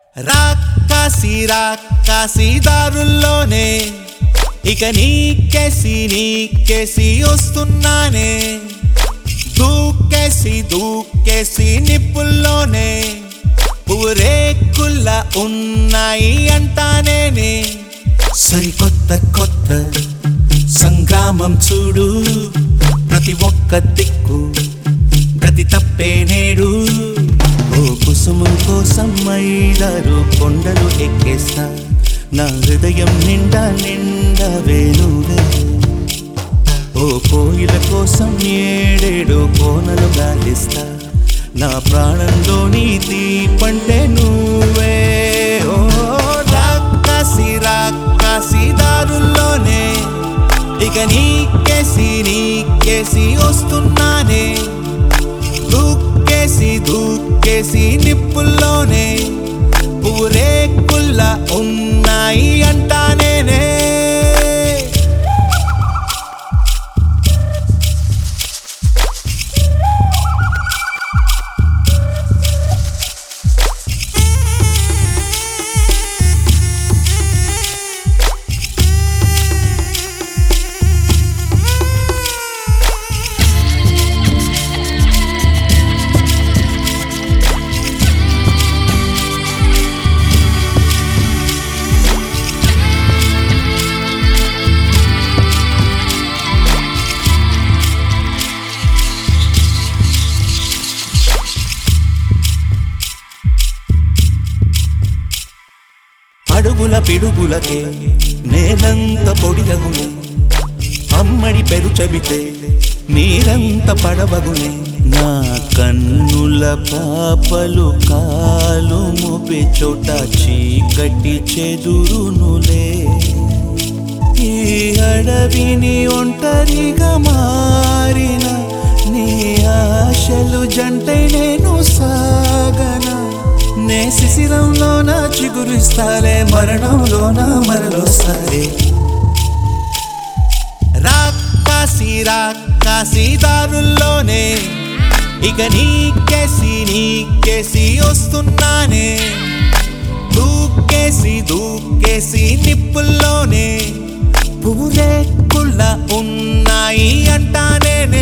రాకాసి రాకాసి దారుల్లోనే ఇక నీకేసి నీకేసి వస్తున్నానే దూకేసి దూకేసి నిప్పుల్లోనే ఊరేకుల్లా ఉన్నాయి అంటానేనే సరికొత్త కొత్త సంగ్రామం చూడు ప్రతి ఒక్క దిక్కు గతి తప్పే నేడు ఓ కుసుము కోసం మైదారు కొండలు ఎక్కేస్తా నా హృదయం నిండా నిండా వేణువే ఓ కోయిల కోసం ఏడేడు కోనలు గాలిస్తా నా ప్రాణంలో నీ దీపంటే నువ్వే ఓ రాకాసి రాకాసి దారుల్లోనే ఇక నీకేసి నీకేసి వస్తున్నానే దూకేసి దూకేసి నిప్పుల్లోనే ఊరేకుల్లా ఉన్నాయి అంటానేనే అడుగుల పిడుగులకే నేలంత పొడిగగునే అమ్మడి పెరు చెబితే నీరంత పడవగునే నా కన్నుల పాపలు కాలు మోపే చోట చీకటి చెదురునులే ఈ అడవిని ఒంటరిగా మారిన నీ ఆశలు జంటై నేను సాగనా నే శిశిరంలోన చిగురిస్తాలే మరణంలోన మరలోస్తాలే రాకాసి రాకాసి దారుల్లోనే ఇక నీకేసి నీకేసి వస్తున్నానే దూకేసి దూకేసి నిప్పుల్లోనే పూరే కుళ్ళ ఉన్నాయి అంటానేనే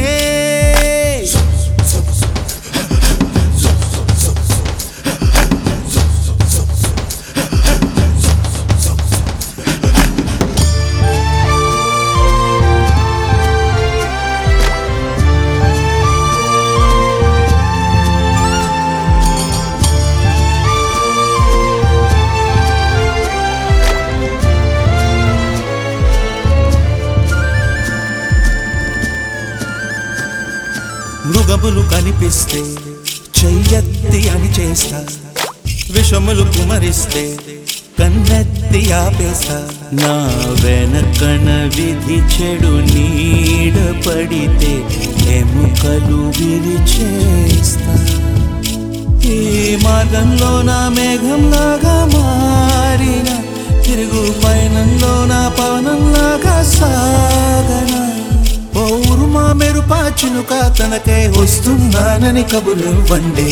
మృగములు కనిపిస్తే చెయ్యెత్తి అని చేస్తా విషములు కుమరిస్తే కన్నెత్తి ఆపేస్తా నా వెనకన విధి చెడు నీడ పడితే ఎముకలు విరిచేస్తా ఈ మార్గంలో నా మేఘంలాగా మారిన తిరుగు పయనంలో నా పవనంలాగా సాగన పౌరు మా మెరుపా చినుక తనకై వస్తున్నానని కబులు వండే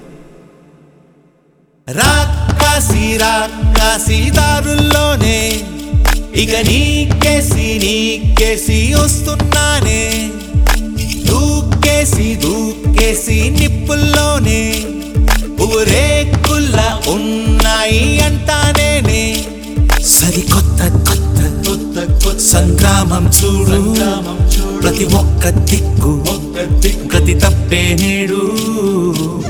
రాకాసి రాకాసి దారుల్లోనే ఇక నీకేసి నీకేసి వస్తున్నానే దూకేసి దూకేసి నిప్పుల్లోనే ఊరేకుల్లా ఉన్నాయి అంటానేనే సరికొత్త కొత్త కొత్త కొత్త సంగ్రామం చూడు సంగ్రామం చూడు ప్రతి ఒక్క దిక్కు ఒక్క దిక్కు గతి తప్పే నేడు